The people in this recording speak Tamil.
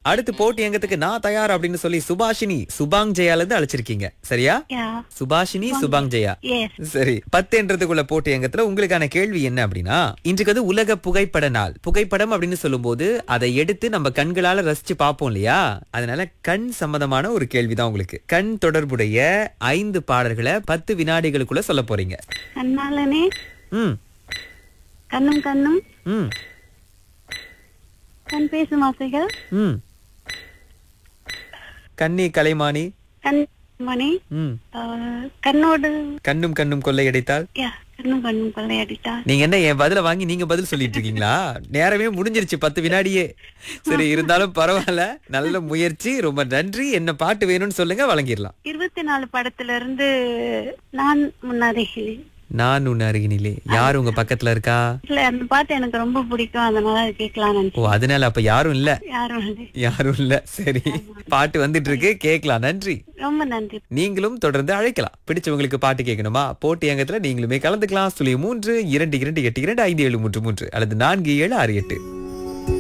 அடுத்து போட்டி எங்கத்துக்கு நான் தயார் அப்படின்னு சொல்லி சுபாஷினி சுபாங் ஜெயால இருந்து அழைச்சிருக்கீங்க சரியா யா சுபாஷினி சுபாங் ஜெயா எஸ் சரி பத்துன்றதுக்குள்ள போட்டி எங்கத்துல உங்களுக்கான கேள்வி என்ன அப்படின்னா இன்றைக்கு வந்து உலக புகைப்பட நாள் புகைப்படம் அப்படின்னு சொல்லும்போது அதை எடுத்து நம்ம கண்களால ரசிச்சு பார்ப்போம் இல்லையா அதனால கண் சம்பந்தமான ஒரு கேள்விதான் உங்களுக்கு கண் தொடர்புடைய ஐந்து பாடல்களை பத்து வினாடிகளுக்குள்ள சொல்ல போறீங்க கண்ணாலனே ம் கண்ணும் கண்ணும் ம் கண் பேசும் ஆசைகள் ம் கண்ணி கலைமானி கண் மணி ம் ஆஹ், கண்ணோடு கண்ணும் கண்ணும் கொள்ளையடித்தால் யா கண்ணும் கண்ணும் கொள்ளையடித்தா நீங்க என்ன என் பதில வாங்கி நீங்க பதில் சொல்லிட்டு இருக்கீங்களா நேரமே முடிஞ்சிருச்சு பத்து வினாடியே சரி இருந்தாலும் பரவாயில்ல நல்ல முயற்சி ரொம்ப நன்றி என்ன பாட்டு வேணும்னு சொல்லுங்க வழங்கிடலாம் இருபத்தி நாலு படத்துல இருந்து நான் முன்னருகில் நான் உன் அருகினிலே யார் உங்க பக்கத்துல இருக்கா இல்ல அந்த பாட்டு எனக்கு ரொம்ப பிடிக்கும் அதனால அது கேட்கலாம் ஓ நினைச்சேன் அதனால அப்ப யாரும் இல்ல யாரும் இல்லை. யாரும் இல்ல சரி பாட்டு வந்துட்டு இருக்கு கேட்கலாம் நன்றி ரொம்ப நன்றி நீங்களும் தொடர்ந்து அழைக்கலாம் பிடிச்சவங்களுக்கு பாட்டு கேட்கணுமா போட்டி அங்கத்துல நீங்களுமே கலந்துக்கலாம் சுழி மூன்று இரண்டு இரண்டு எட்டு இரண்டு ஐந்து ஏழு மூன்று மூன்று அல்லது நான்கு ஏழு ஆறு எட்டு